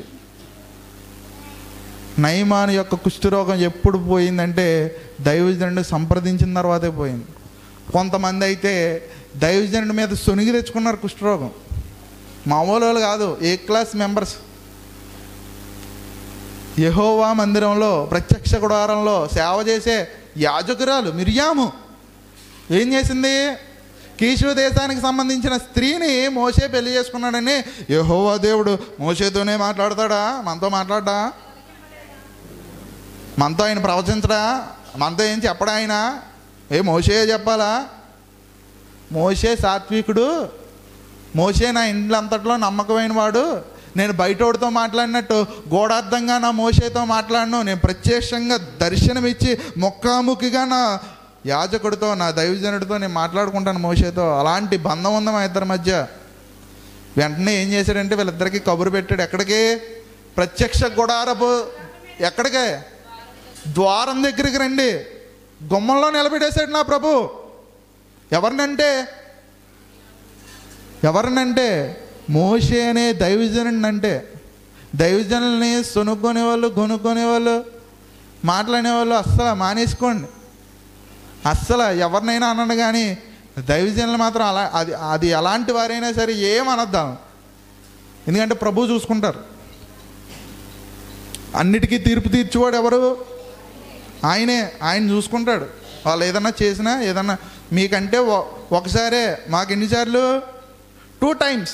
నయమాని యొక్క కుష్ఠరోగం ఎప్పుడు పోయిందంటే దైవజనుడిని సంప్రదించిన తర్వాతే పోయింది కొంతమంది అయితే దైవజనుడి మీద సొనిగి తెచ్చుకున్నారు కుష్ఠరోగం మామూలు వాళ్ళు కాదు ఏ క్లాస్ మెంబర్స్ యహోవా మందిరంలో ప్రత్యక్ష గుడారంలో సేవ చేసే యాజకురాలు మిరియాము ఏం చేసింది కీషు దేశానికి సంబంధించిన స్త్రీని మోసే పెళ్లి చేసుకున్నాడని యహోవా దేవుడు మోసేతోనే మాట్లాడతాడా మనతో మాట్లాడా మనతో ఆయన ప్రవచించడా మనతో ఏం చెప్పడా ఆయన ఏ మోసే చెప్పాలా మోసే సాత్వికుడు మోసే నా ఇండ్ల అంతట్లో నమ్మకమైన వాడు నేను బయటోడితో మాట్లాడినట్టు గోడార్థంగా నా మోసేతో మాట్లాడను నేను ప్రత్యక్షంగా దర్శనమిచ్చి ముఖాముఖిగా నా యాజకుడితో నా దైవజనుడితో నేను మాట్లాడుకుంటాను మోసేతో అలాంటి బంధం ఉంది మా ఇద్దరి మధ్య వెంటనే ఏం చేశాడంటే వీళ్ళిద్దరికి కబురు పెట్టాడు ఎక్కడికి ప్రత్యక్ష గుడారపు ఎక్కడికే ద్వారం దగ్గరికి రండి గుమ్మంలో నిలబెట్టేశాడు నా ప్రభు ఎవరినంటే ఎవరినంటే మోషే అనే దైవజనుడిని అంటే దైవజనుల్ని సొనుక్కునే వాళ్ళు కొనుక్కునే వాళ్ళు మాట్లాడే వాళ్ళు అస్సలు మానేసుకోండి అస్సలు ఎవరినైనా అనండి కానీ దైవజనులు మాత్రం అలా అది అది ఎలాంటి వారైనా సరే ఏమనొద్దాం ఎందుకంటే ప్రభు చూసుకుంటారు అన్నిటికీ తీర్పు తీర్చేవాడు ఎవరు ఆయనే ఆయన చూసుకుంటాడు వాళ్ళు ఏదన్నా చేసినా ఏదన్నా మీకంటే ఒ- ఒకసారే మాకు ఎన్నిసార్లు two times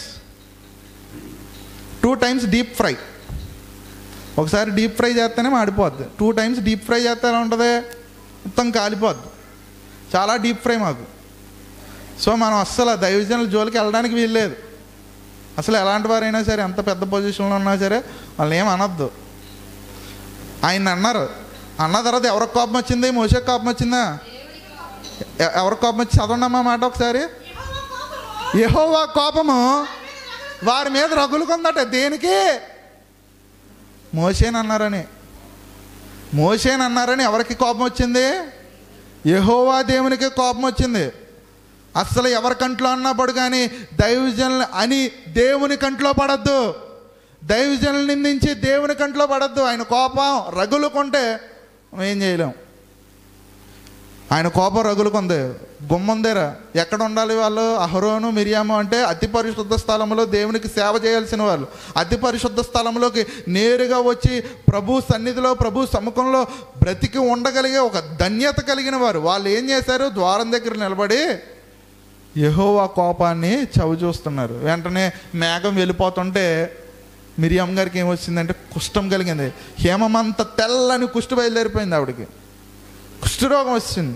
two times deep fry ఒకసారి డీప్ ఫ్రై చేస్తేనే మాడిపోద్ది టూ టైమ్స్ డీప్ ఫ్రై చేస్తే ఎలా ఉంటుంది మొత్తం కాలిపోద్ది చాలా డీప్ ఫ్రై మాకు సో మనం అస్సలు దైవజనుల జోలికి వెళ్ళడానికి వీల్లేదు అసలు ఎలాంటి వారైనా సరే ఎంత పెద్ద పొజిషన్లో ఉన్నా సరే వాళ్ళని ఏం అనొద్దు ఆయన అన్నారు అన్న తర్వాత ఎవరికి కోపం వచ్చింది మోసే కోపం వచ్చిందా ఎ- ఎవరికి కోపం వచ్చి చదవండి అమ్మా మాట ఒకసారి యెహోవా కోపము వారి మీద రగులుకుందట దేనికి మోసేనన్నారని మోసేనన్నారని ఎవరికి కోపం వచ్చింది యెహోవా దేవునికి కోపం వచ్చింది అస్సలు ఎవరి కంట్లో అన్నా పడు కానీ దైవజనులు అని దేవుని కంట్లో పడద్దు దైవజనులు నిందించి దేవుని కంట్లో పడద్దు ఆయన కోపం రగులుకుంటే మనం ఏం చేయలేం ఆయన కోపం రగులుకుంది గుమ్మందేరా ఎక్కడ ఉండాలి వాళ్ళు అహరోను మిరియాము అంటే అతి పరిశుద్ధ స్థలంలో దేవునికి సేవ చేయాల్సిన వాళ్ళు అతి పరిశుద్ధ స్థలంలోకి నేరుగా వచ్చి ప్రభు సన్నిధిలో ప్రభు సముఖంలో బ్రతికి ఉండగలిగే ఒక ధన్యత కలిగిన వారు వాళ్ళు ఏం చేశారు ద్వారం దగ్గర నిలబడి యెహోవా కోపాన్ని చవి చూస్తున్నారు వెంటనే మేఘం వెళ్ళిపోతుంటే మిరియం గారికి ఏమొచ్చిందంటే కుష్ఠం కలిగింది హేమమంత తెల్లని కుష్టి బయలుదేరిపోయింది ఆవిడకి కుష్ఠరోగం వచ్చింది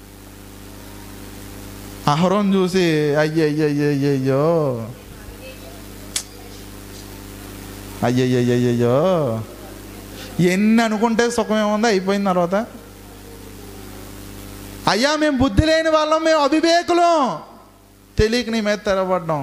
అహరోన్ చూసి అయ్యయ్యయ్యయ్యో అయ్యయ్యయ్యయ్యో ఎన్ని అనుకుంటే సుఖం ఏముందో అయిపోయిన తర్వాత అయ్యా మేము బుద్ధి లేని వాళ్ళం మేము అవివేకులం తెలియక నీ మీద తెరవడ్డాం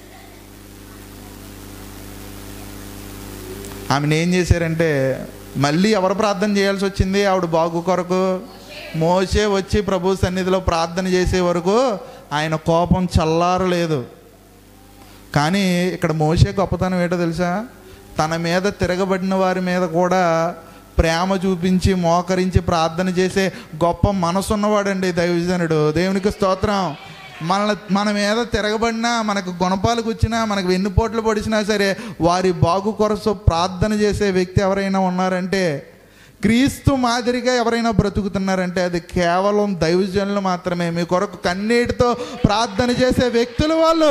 ఆమెను ఏం చేశారంటే మళ్ళీ ఎవరు ప్రార్థన చేయాల్సి వచ్చింది ఆవిడ బాగు కొరకు మోసే వచ్చి ప్రభు సన్నిధిలో ప్రార్థన చేసే వరకు ఆయన కోపం చల్లారలేదు కానీ ఇక్కడ మోసే గొప్పతనం ఏంటో తెలుసా తన మీద తిరగబడిన వారి మీద కూడా ప్రేమ చూపించి మోకరించి ప్రార్థన చేసే గొప్ప మనసున్నవాడండి దైవజనుడు దేవునికి స్తోత్రం మన మన మీద తిరగబడినా మనకు గుణపాలు కూర్చినా మనకు వెన్నుపోట్లు పొడిచినా సరే వారి బాగు కొరసు ప్రార్థన చేసే వ్యక్తి ఎవరైనా ఉన్నారంటే క్రీస్తు మాదిరిగా ఎవరైనా బ్రతుకుతున్నారంటే అది కేవలం దైవజనులు మాత్రమే మీ కొరకు కన్నీటితో ప్రార్థన చేసే వ్యక్తులు వాళ్ళు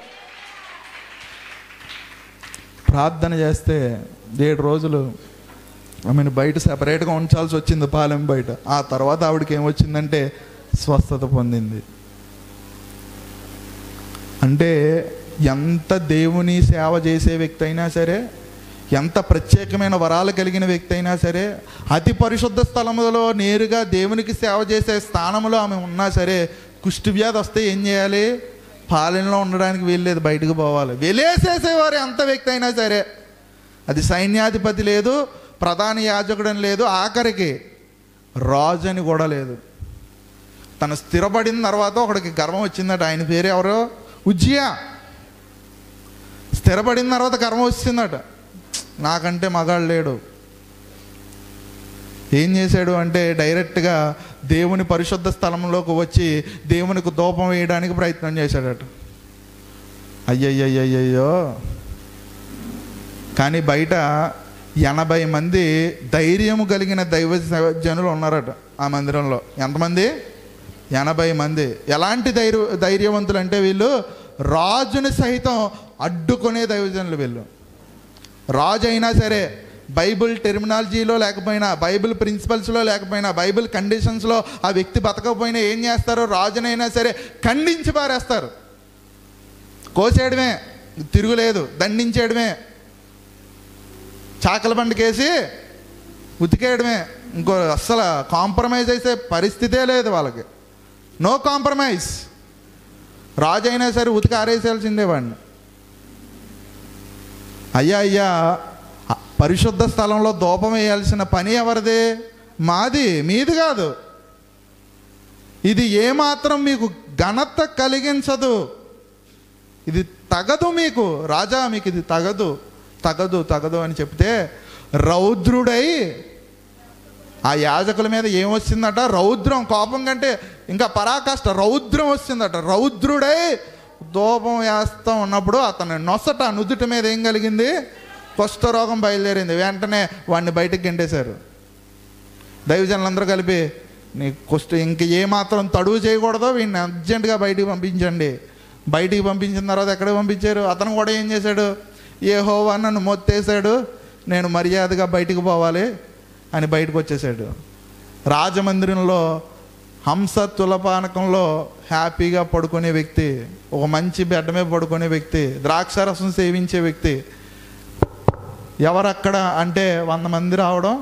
ప్రార్థన చేస్తే ఏడు రోజులు ఆమెను బయట సెపరేట్గా ఉంచాల్సి వచ్చింది పాలెం బయట ఆ తర్వాత ఆవిడకి ఏమొచ్చిందంటే స్వస్థత పొందింది అంటే ఎంత దేవుని సేవ చేసే వ్యక్తి అయినా సరే ఎంత ప్రత్యేకమైన వరాలు కలిగిన వ్యక్తి అయినా సరే అతి పరిశుద్ధ స్థలములో నేరుగా దేవునికి సేవ చేసే స్థానంలో ఆమె ఉన్నా సరే కుష్టి వ్యాధి వస్తే ఏం చేయాలి పాలనలో ఉండడానికి వీల్లేదు బయటకు పోవాలి వెలేసేసేవారు ఎంత వ్యక్తి అయినా సరే అది సైన్యాధిపతి లేదు ప్రధాన యాజకుడని లేదు ఆఖరికి రాజు అని కూడా లేదు తను స్థిరపడిన తర్వాత ఒకడికి గర్వం వచ్చిందట ఆయన పేరు ఎవరు ఉజ్జియా స్థిరపడిన తర్వాత గర్వం వచ్చిందట నాకంటే మగాడు లేడు ఏం చేశాడు అంటే డైరెక్ట్గా దేవుని పరిశుద్ధ స్థలంలోకి వచ్చి దేవునికి దూపం వేయడానికి ప్రయత్నం చేశాడట అయ్యయ్యయ్యయ్యో కానీ బయట ఎనభై మంది ధైర్యము కలిగిన దైవ జనులు ఉన్నారట ఆ మందిరంలో ఎంతమంది ఎనభై మంది ఎలాంటి ధైర్య ధైర్యవంతులు అంటే వీళ్ళు రాజుని సహితం అడ్డుకునే దైవజనులు వీళ్ళు రాజు అయినా సరే బైబిల్ టెర్మినాలజీలో లేకపోయినా బైబిల్ ప్రిన్సిపల్స్లో లేకపోయినా బైబిల్ కండిషన్స్లో ఆ వ్యక్తి బతకపోయినా ఏం చేస్తారు రాజునైనా సరే ఖండించి పారేస్తారు కోసేయడమే తిరుగులేదు దండించేయడమే చాకల బండికేసి ఉతికేయడమే ఇంకో అస్సలు కాంప్రమైజ్ అయితే పరిస్థితే లేదు వాళ్ళకి నో కాంప్రమైజ్ రాజు అయినా సరే ఉతికి ఆరేసేయాల్సిందే వాడిని అయ్యా అయ్యా ఆ పరిశుద్ధ స్థలంలో దూపం వేయాల్సిన పని ఎవరిది మాది మీది కాదు ఇది ఏమాత్రం మీకు ఘనత కలిగించదు ఇది తగదు మీకు రాజా మీకు ఇది తగదు తగదు తగదు అని చెప్తే రౌద్రుడై ఆ యాజకుల మీద ఏం వచ్చిందట రౌద్రం కోపం కంటే ఇంకా పరాకాష్ట రౌద్రం వచ్చిందట రౌద్రుడై దూపం వేస్తూ ఉన్నప్పుడు అతని నొసట నుదుటి మీద ఏం కలిగింది కుష్ఠరోగం బయలుదేరింది వెంటనే వాడిని బయటకు గెంటేశారు దైవజనులందరూ కలిపి నీ కుష్ఠ ఇంక ఏమాత్రం తడువు చేయకూడదో వీడిని అర్జెంటుగా బయటికి పంపించండి బయటికి పంపించిన తర్వాత ఎక్కడికి పంపించారు అతను కూడా ఏం చేశాడు ఏ హోవా నన్ను మొత్తేసాడు నేను మర్యాదగా బయటికి పోవాలి అని బయటకు వచ్చేసాడు రాజమందిరంలో హంస తులపానకంలో హ్యాపీగా పడుకునే వ్యక్తి ఒక మంచి బెడ్ మీద పడుకునే వ్యక్తి ద్రాక్షరసం సేవించే వ్యక్తి ఎవరక్కడ అంటే వంద మంది రావడం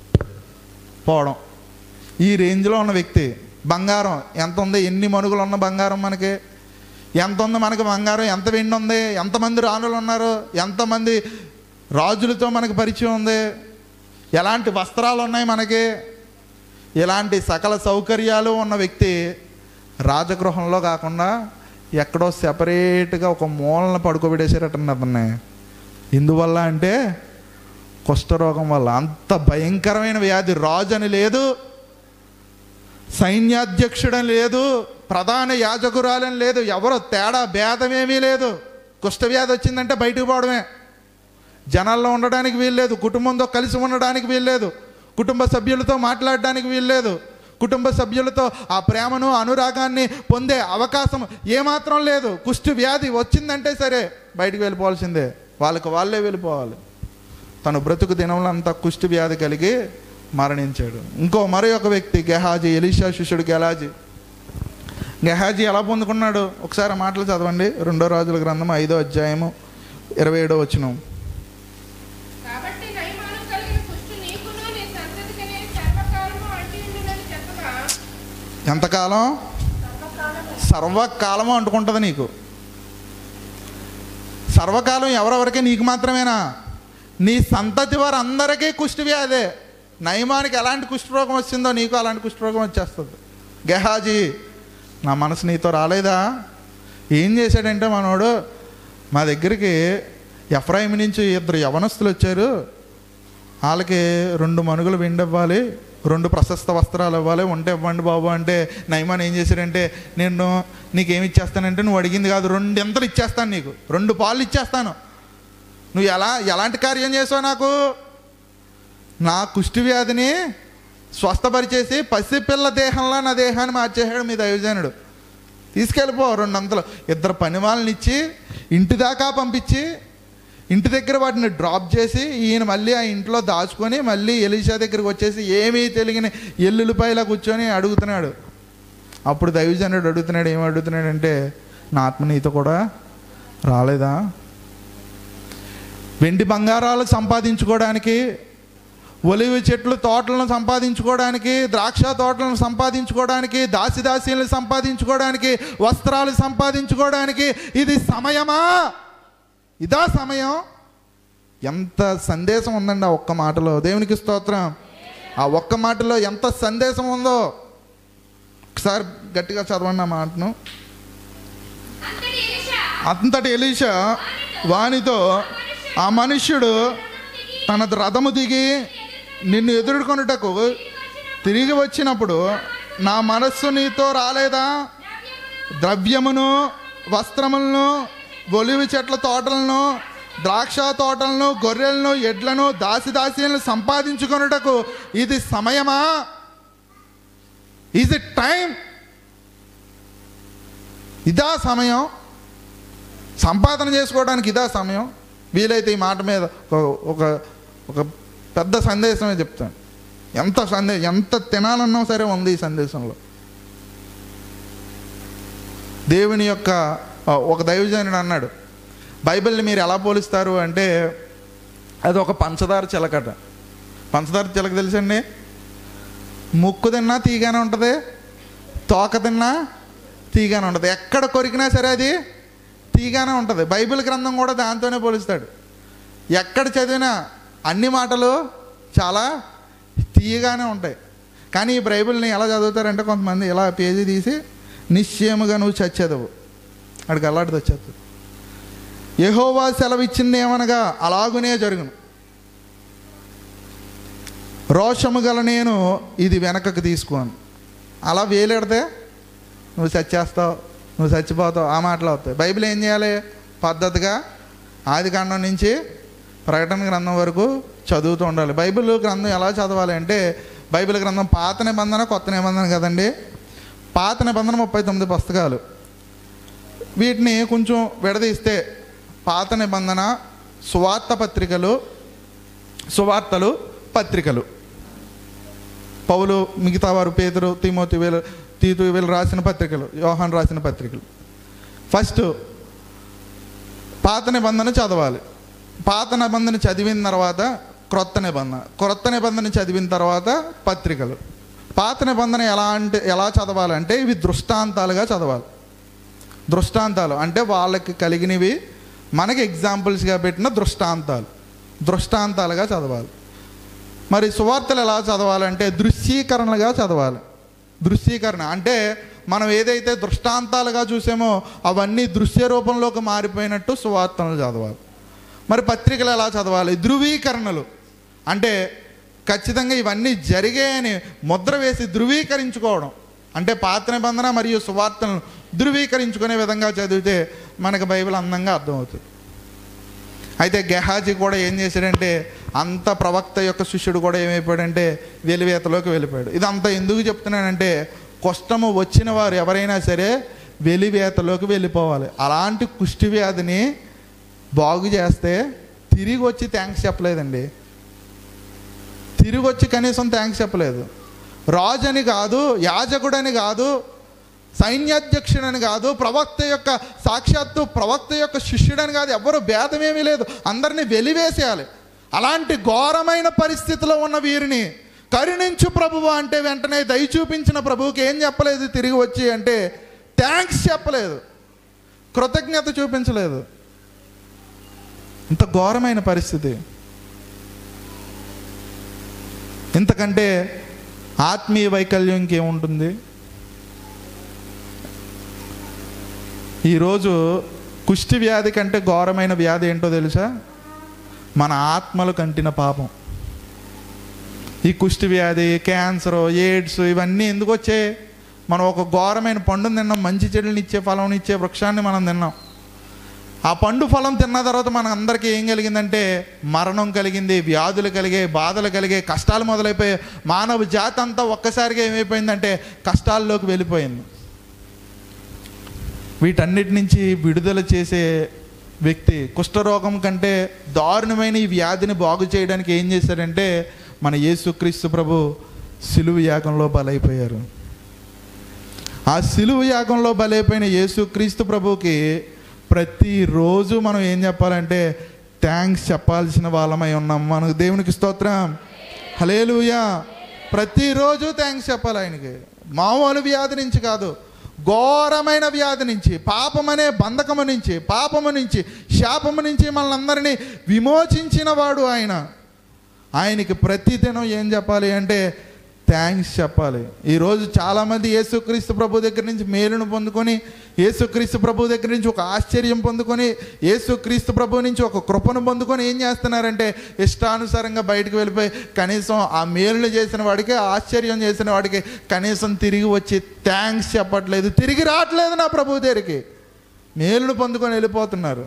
పోవడం ఈ రేంజ్లో ఉన్న వ్యక్తి బంగారం ఎంత ఉంది ఎన్ని మనుగులు ఉన్న బంగారం మనకి ఎంత ఉంది మనకి బంగారం ఎంత వెండి ఉంది ఎంతమంది రాణులు ఉన్నారు ఎంతమంది రాజులతో మనకి పరిచయం ఉంది ఎలాంటి వస్త్రాలు ఉన్నాయి మనకి ఇలాంటి సకల సౌకర్యాలు ఉన్న వ్యక్తి రాజగృహంలో కాకుండా ఎక్కడో సెపరేట్గా ఒక మూలన పడుకోబెట్టేసారటండి అతన్ని ఎందువల్ల అంటే కుష్ఠరోగం వల్ల అంత భయంకరమైన వ్యాధి రాజు అని లేదు సైన్యాధ్యక్షుడని లేదు ప్రధాన యాజకురాలని లేదు ఎవరో తేడా భేదమేమీ లేదు కుష్ఠవ్యాధి వచ్చిందంటే బయటకు పోవడమే జనాల్లో ఉండడానికి వీల్లేదు కుటుంబంతో కలిసి ఉండడానికి వీల్లేదు కుటుంబ సభ్యులతో మాట్లాడడానికి వీల్లేదు కుటుంబ సభ్యులతో ఆ ప్రేమను అనురాగాన్ని పొందే అవకాశం ఏమాత్రం లేదు కుష్టి వ్యాధి వచ్చిందంటే సరే బయటికి వెళ్ళిపోవాల్సిందే వాళ్ళకి వాళ్ళే వెళ్ళిపోవాలి తను బ్రతుకు దినంలో అంతా కుష్టి వ్యాధి కలిగి మరణించాడు ఇంకో మరి ఒక వ్యక్తి గెహాజీ ఎలీషా శిష్యుడు గెలాజీ గెహాజీ ఎలా పొందుకున్నాడు ఒకసారి ఆ మాటలు చదవండి రెండో రాజుల గ్రంథం ఐదో అధ్యాయము ఇరవై ఏడో వచ్చినాం కాబట్టి నయమానం కలిగిన కుష్టు నీకును నీ సంతతికిని సర్వకాలము అంటి ఉండునని చెప్పగా ఎంతకాలం సర్వకాలము సర్వకాలము అంటుకుంటుంది నీకు సర్వకాలం ఎవరెవరికి నీకు మాత్రమేనా నీ సంతతి వారు అందరికీ కుష్టి వ్యాధే నయమానికి ఎలాంటి కుష్ఠరోగం వచ్చిందో నీకు అలాంటి కుష్ఠరోగం వచ్చేస్తుంది గెహాజీ నా మనసు నీతో రాలేదా ఏం చేశాడంటే మనోడు మా దగ్గరికి ఎఫ్రాయిం నుంచి ఇద్దరు యవనస్తులు వచ్చారు వాళ్ళకి రెండు మనుగులు వెండి ఇవ్వాలి రెండు ప్రశస్త వస్త్రాలు ఇవ్వాలి ఉంటే ఇవ్వండి బాబు అంటే నైమాన్ ఏం చేశాడంటే నేను నీకేమి ఇచ్చేస్తానంటే నువ్వు అడిగింది కాదు రెండు ఎంతలు ఇచ్చేస్తాను నీకు రెండు పాలు ఇచ్చేస్తాను నువ్వు ఎలా ఎలాంటి కార్యం చేసావు నాకు నా కుష్టి వ్యాధిని స్వస్థపరిచేసి పసిపిల్ల దేహంలో నా దేహాన్ని మార్చేసాడు మీ దైవజనుడు తీసుకెళ్ళిపో రెండు అంతలు ఇద్దరు పని వాళ్ళని ఇచ్చి ఇంటి దాకా పంపించి ఇంటి దగ్గర వాటిని డ్రాప్ చేసి ఈయన మళ్ళీ ఆ ఇంట్లో దాచుకొని మళ్ళీ ఎలీషా దగ్గరికి వచ్చేసి ఏమీ తెలియని ఎల్లుల్లిపాయలా కూర్చొని అడుగుతున్నాడు అప్పుడు దైవజనుడు అడుగుతున్నాడు ఏం అడుగుతున్నాడంటే నా ఆత్మ నీతో కూడా రాలేదా వెండి బంగారాలు సంపాదించుకోవడానికి ఒలివి చెట్లు తోటలను సంపాదించుకోవడానికి ద్రాక్ష తోటలను సంపాదించుకోవడానికి దాసిదాసీలను సంపాదించుకోవడానికి వస్త్రాలు సంపాదించుకోవడానికి ఇది సమయమా ఇదా సమయం ఎంత సందేశం ఉందండి ఆ ఒక్క మాటలో దేవునికి స్తోత్రం ఆ ఒక్క మాటలో ఎంత సందేశం ఉందో ఒకసారి గట్టిగా చదవండి ఆ మాటను అంతటి ఎలీషా అంతటి ఎలీషా వానితో ఆ మనుష్యుడు తన రథము దిగి నిన్ను ఎదుర్కొనుటకు తిరిగి వచ్చినప్పుడు నా మనస్సు నీతో రాలేదా ద్రవ్యమును వస్త్రములను ఒలివి చెట్ల తోటలను ద్రాక్ష తోటలను గొర్రెలను ఎడ్లను దాసి దాసీలను సంపాదించుకొనుటకు ఇది సమయమా ఈజ్ ఇట్ టైం ఇదా సమయం సంపాదన చేసుకోవడానికి ఇదా సమయం వీలైతే ఈ మాట మీద ఒక- ఒక ఒక పెద్ద సందేశమే చెప్తాను ఎంత సందే ఎంత తినాలన్నా సరే ఉంది ఈ సందేశంలో దేవుని యొక్క ఆ, ఒక దైవజనుడు అన్నాడు బైబిల్ని మీరు ఎలా పోలిస్తారు అంటే అది ఒక పంచదార చిలకట పంచదార చిలక తెలుసండి ముక్కు తిన్నా తీగానే ఉంటుంది తోక తిన్నా తీగానే ఉంటుంది ఎక్కడ కొరికినా సరే అది తీగానే ఉంటుంది బైబిల్ గ్రంథం కూడా దాంతోనే పోలుస్తాడు ఎక్కడ చదివినా అన్ని మాటలు చాలా తీయగానే ఉంటాయి కానీ ఈ బైబిల్ని ఎలా చదువుతారంటే కొంతమంది ఇలా పేజీ తీసి నిశ్చయముగా నువ్వు చచ్చేదవు అక్కడికి అల్లాడితే వచ్చేస్తుంది యెహోవా సెలవు ఇచ్చింది ఏమనగా అలాగునే జరుగును రోషము గల నేను ఇది వెనకకు తీసుకోను అలా వేలెడితే నువ్వు చచ్చేస్తావు నువ్వు చచ్చిపోతావు ఆ మాటలు అవుతాయి బైబిల్ ఏం చేయాలి పద్ధతిగా ఆది కాండం నుంచి ప్రకటన గ్రంథం వరకు చదువుతూ ఉండాలి బైబిల్ గ్రంథం ఎలా చదవాలి అంటే బైబిల్ గ్రంథం పాత నిబంధన కొత్త నిబంధన కదండి పాత నిబంధన ముప్పై తొమ్మిది పుస్తకాలు వీటిని కొంచెం విడదీస్తే పాత నిబంధన సువార్త పత్రికలు సువార్తలు పత్రికలు పౌలు మిగతా వారు పేదరు తిమోతి వీళ్ళు తీతు వీళ్ళు రాసిన పత్రికలు యోహాన్ రాసిన పత్రికలు ఫస్ట్ పాత నిబంధన చదవాలి పాత నిబంధన చదివిన తర్వాత క్రొత్త నిబంధన క్రొత్త నిబంధన చదివిన తర్వాత పత్రికలు పాత నిబంధన ఎలా అంటే ఎలా చదవాలంటే ఇవి దృష్టాంతాలుగా చదవాలి దృష్టాంతాలు అంటే వాళ్ళకి కలిగినవి మనకి ఎగ్జాంపుల్స్గా పెట్టిన దృష్టాంతాలు దృష్టాంతాలుగా చదవాలి మరి సువార్తలు ఎలా చదవాలంటే దృశ్యీకరణలుగా చదవాలి దృశ్యీకరణ అంటే మనం ఏదైతే దృష్టాంతాలుగా చూసామో అవన్నీ దృశ్య రూపంలోకి మారిపోయినట్టు సువార్తలు చదవాలి మరి పత్రికలు ఎలా చదవాలి ధృవీకరణలు అంటే ఖచ్చితంగా ఇవన్నీ జరిగాయని ముద్ర వేసి ధృవీకరించుకోవడం అంటే పాత నిబంధన మరియు సువార్తలను ధృవీకరించుకునే విధంగా చదివితే మనకు బైబిల్ అందంగా అర్థమవుతుంది అయితే గెహాజీ కూడా ఏం చేశాడంటే అంత ప్రవక్త యొక్క శిష్యుడు కూడా ఏమైపోయాడంటే వెలివేతలోకి వెళ్ళిపోయాడు ఇదంతా ఎందుకు చెప్తున్నానంటే కష్టము వచ్చిన వారు ఎవరైనా సరే వెలివేతలోకి వెళ్ళిపోవాలి అలాంటి కుష్టి వ్యాధిని బాగు చేస్తే తిరిగి వచ్చి థ్యాంక్స్ చెప్పలేదండి తిరిగి వచ్చి కనీసం థ్యాంక్స్ చెప్పలేదు రాజు అని కాదు యాజకుడని కాదు సైన్యాధ్యక్షుడని కాదు ప్రవక్త యొక్క సాక్షాత్తు ప్రవక్త యొక్క శిష్యుడని కాదు ఎవరు భేదమేమీ లేదు అందరినీ వెలివేసేయాలి అలాంటి ఘోరమైన పరిస్థితిలో ఉన్న వీరిని కరుణించు ప్రభువు అంటే వెంటనే దయ చూపించిన ప్రభువుకి ఏం చెప్పలేదు తిరిగి వచ్చి అంటే థ్యాంక్స్ చెప్పలేదు కృతజ్ఞత చూపించలేదు ఇంత ఘోరమైన పరిస్థితి ఇంతకంటే ఆత్మీయ వైకల్యం ఇంకేముంటుంది ఈరోజు కుష్టి వ్యాధి కంటే ఘోరమైన వ్యాధి ఏంటో తెలుసా మన ఆత్మలు కంటిన పాపం ఈ కుష్టి వ్యాధి క్యాన్సర్ ఎయిడ్స్ ఇవన్నీ ఎందుకు వచ్చాయి మనం ఒక ఘోరమైన పండుని తిన్నాం మంచి చెడుని ఇచ్చే ఫలం ఇచ్చే వృక్షాన్ని మనం తిన్నాం ఆ పండు ఫలం తిన్న తర్వాత మన అందరికీ ఏం కలిగిందంటే మరణం కలిగింది వ్యాధులు కలిగాయి బాధలు కలిగాయి కష్టాలు మొదలైపోయాయి మానవ జాతి అంతా ఒక్కసారిగా ఏమైపోయిందంటే కష్టాల్లోకి వెళ్ళిపోయింది వీటన్నిటి నుంచి విడుదల చేసే వ్యక్తి కుష్ఠరోగం కంటే దారుణమైన ఈ వ్యాధిని బాగు చేయడానికి ఏం చేశారంటే మన యేసుక్రీస్తు ప్రభు సిలువు యాగంలో బలైపోయారు ఆ సిలువు యాగంలో బలైపోయిన యేసుక్రీస్తు ప్రభుకి ప్రతిరోజు మనం ఏం చెప్పాలంటే థ్యాంక్స్ చెప్పాల్సిన వాళ్ళమై ఉన్నాం మనకు దేవునికి స్తోత్రం హలేలుయా ప్రతిరోజు థ్యాంక్స్ చెప్పాలి ఆయనకి మామూలు వ్యాధి నుంచి కాదు ఘోరమైన వ్యాధి నుంచి పాపమనే బంధకము నుంచి పాపము నుంచి శాపము నుంచి మనల్ని అందరినీ విమోచించిన వాడు ఆయన ఆయనకి ప్రతిదినం ఏం చెప్పాలి అంటే థ్యాంక్స్ చెప్పాలి ఈరోజు చాలామంది యేసుక్రీస్తు ప్రభు దగ్గర నుంచి మేలును పొందుకొని యేసుక్రీస్తు ప్రభు దగ్గర నుంచి ఒక ఆశ్చర్యం పొందుకొని యేసుక్రీస్తు ప్రభు నుంచి ఒక కృపను పొందుకొని ఏం చేస్తున్నారంటే ఇష్టానుసారంగా బయటకు వెళ్ళిపోయి కనీసం ఆ మేలును చేసిన వాడికి ఆశ్చర్యం చేసిన వాడికి కనీసం తిరిగి వచ్చి థ్యాంక్స్ చెప్పట్లేదు తిరిగి రావట్లేదు నా ప్రభు దగ్గరికి మేలును పొందుకొని వెళ్ళిపోతున్నారు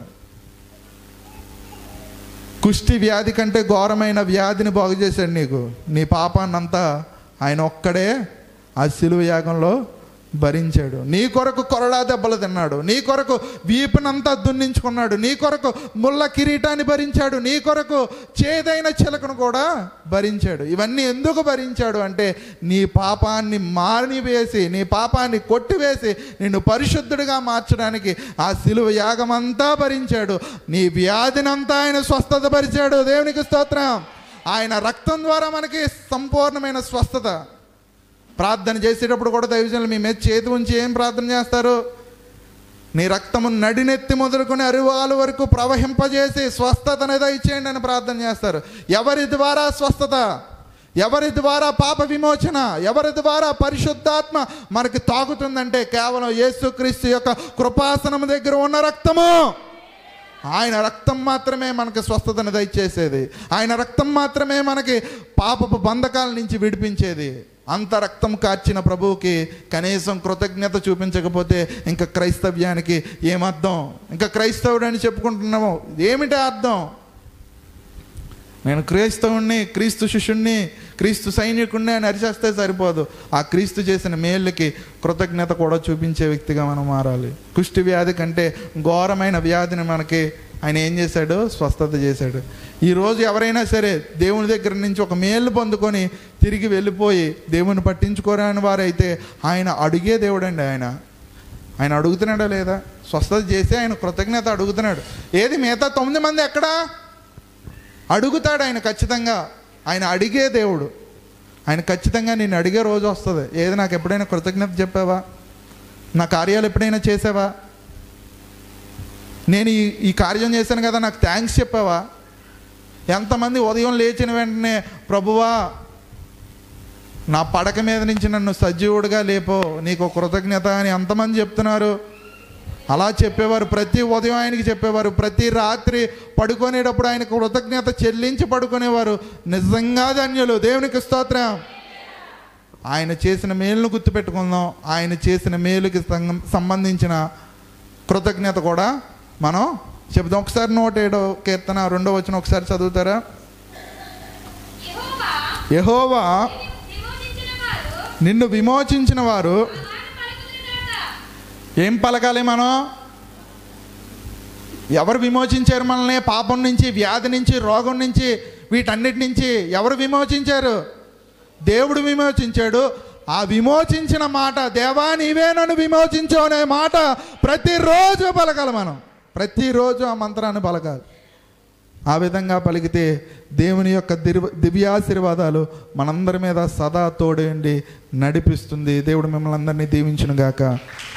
కుష్టి వ్యాధి కంటే ఘోరమైన వ్యాధిని బాగు చేశాడు నీకు నీ పాపాన్నంతా ఆయన ఒక్కడే ఆ సిలువ యాగంలో భరించాడు నీ కొరకు కొరడా దెబ్బలు తిన్నాడు నీ కొరకు వీపునంతా దున్నించుకున్నాడు నీ కొరకు ముళ్ళ కిరీటాన్ని భరించాడు నీ కొరకు చేదైన చిలకను కూడా భరించాడు ఇవన్నీ ఎందుకు భరించాడు అంటే నీ పాపాన్ని మానివేసి నీ పాపాన్ని కొట్టివేసి నిన్ను పరిశుద్ధుడిగా మార్చడానికి ఆ సిలువ యాగమంతా భరించాడు నీ వ్యాధినంతా ఆయన స్వస్థత పరిచాడు దేవునికి స్తోత్రం ఆయన రక్తం ద్వారా మనకి సంపూర్ణమైన స్వస్థత ప్రార్థన చేసేటప్పుడు కూడా దైవజనులు మీ మీద చేతి ఉంచి ఏం ప్రార్థన చేస్తారు నీ రక్తము నడినెత్తి మొదలుకొని అరివాలు వరకు ప్రవహింపజేసి స్వస్థతని దయచేయండి అని ప్రార్థన చేస్తారు ఎవరి ద్వారా స్వస్థత ఎవరి ద్వారా పాప విమోచన ఎవరి ద్వారా పరిశుద్ధాత్మ మనకి తాగుతుందంటే కేవలం యేసుక్రీస్తు యొక్క కృపాసనం దగ్గర ఉన్న రక్తము ఆయన రక్తం మాత్రమే మనకి స్వస్థతను దయచేసేది ఆయన రక్తం మాత్రమే మనకి పాపపు బంధకాల నుంచి విడిపించేది అంత రక్తం కార్చిన ప్రభువుకి కనీసం కృతజ్ఞత చూపించకపోతే ఇంకా క్రైస్తవ్యానికి ఏమర్థం ఇంకా క్రైస్తవుడు అని చెప్పుకుంటున్నాము ఏమిటి అర్థం నేను క్రైస్తవుణ్ణి క్రీస్తు శిష్యుణ్ణి క్రీస్తు సైనికుణ్ణి అని అరిచేస్తే సరిపోదు ఆ క్రీస్తు చేసిన మేళ్ళకి కృతజ్ఞత కూడా చూపించే వ్యక్తిగా మనం మారాలి కుష్టి వ్యాధి కంటే ఘోరమైన వ్యాధిని మనకి ఆయన ఏం చేశాడు స్వస్థత చేశాడు ఈరోజు ఎవరైనా సరే దేవుని దగ్గర నుంచి ఒక మేలు పొందుకొని తిరిగి వెళ్ళిపోయి దేవుని పట్టించుకోరాని వారైతే ఆయన అడిగే దేవుడండి ఆయన ఆయన అడుగుతున్నాడా లేదా స్వస్థత చేసి ఆయన కృతజ్ఞత అడుగుతున్నాడు ఏది మిగతా తొమ్మిది మంది ఎక్కడా అడుగుతాడు ఆయన ఖచ్చితంగా ఆయన అడిగే దేవుడు ఆయన ఖచ్చితంగా నేను అడిగే రోజు వస్తుంది ఏది నాకు ఎప్పుడైనా కృతజ్ఞత చెప్పావా నా కార్యాలు ఎప్పుడైనా చేసావా నేను ఈ ఈ కార్యం చేశాను కదా నాకు థ్యాంక్స్ చెప్పావా ఎంతమంది ఉదయం లేచిన వెంటనే ప్రభువా నా పడక మీద నుంచి నన్ను సజీవుడిగా లేపో నీకు కృతజ్ఞత అని ఎంతమంది చెప్తున్నారు అలా చెప్పేవారు ప్రతి ఉదయం ఆయనకి చెప్పేవారు ప్రతి రాత్రి పడుకునేటప్పుడు ఆయన కృతజ్ఞత చెల్లించి పడుకునేవారు నిజంగా ధన్యులు దేవునికి స్తోత్రం ఆయన చేసిన మేలును గుర్తుపెట్టుకుందాం ఆయన చేసిన మేలుకి సంగం- సంబంధించిన కృతజ్ఞత కూడా మనం చెప్దాం ఒకసారి నూట ఏడో కీర్తన రెండో వచ్చిన ఒకసారి చదువుతారా యెహోవా యహోవా విమోచించిన వారు నిన్ను విమోచించిన వారు మాట పలుకుదురుగాక. ఏం పలకాలి మనం ఎవరు విమోచించారు మనల్ని పాపం నుంచి వ్యాధి నుంచి రోగం నుంచి వీటన్నిటి నుంచి ఎవరు విమోచించారు దేవుడు విమోచించాడు ఆ విమోచించిన మాట దేవా నీవే నన్ను విమోచించు అనే మాట ప్రతిరోజు పలకాలి మనం ప్రతిరోజు ఆ మంత్రాన్ని పలకాలి ఆ విధంగా పలికితే దేవుని యొక్క దివ్య దివ్యాశీర్వాదాలు మనందరి మీద సదా తోడేండి నడిపిస్తుంది దేవుడు మిమ్మల్ని అందరినీ దీవించును గాక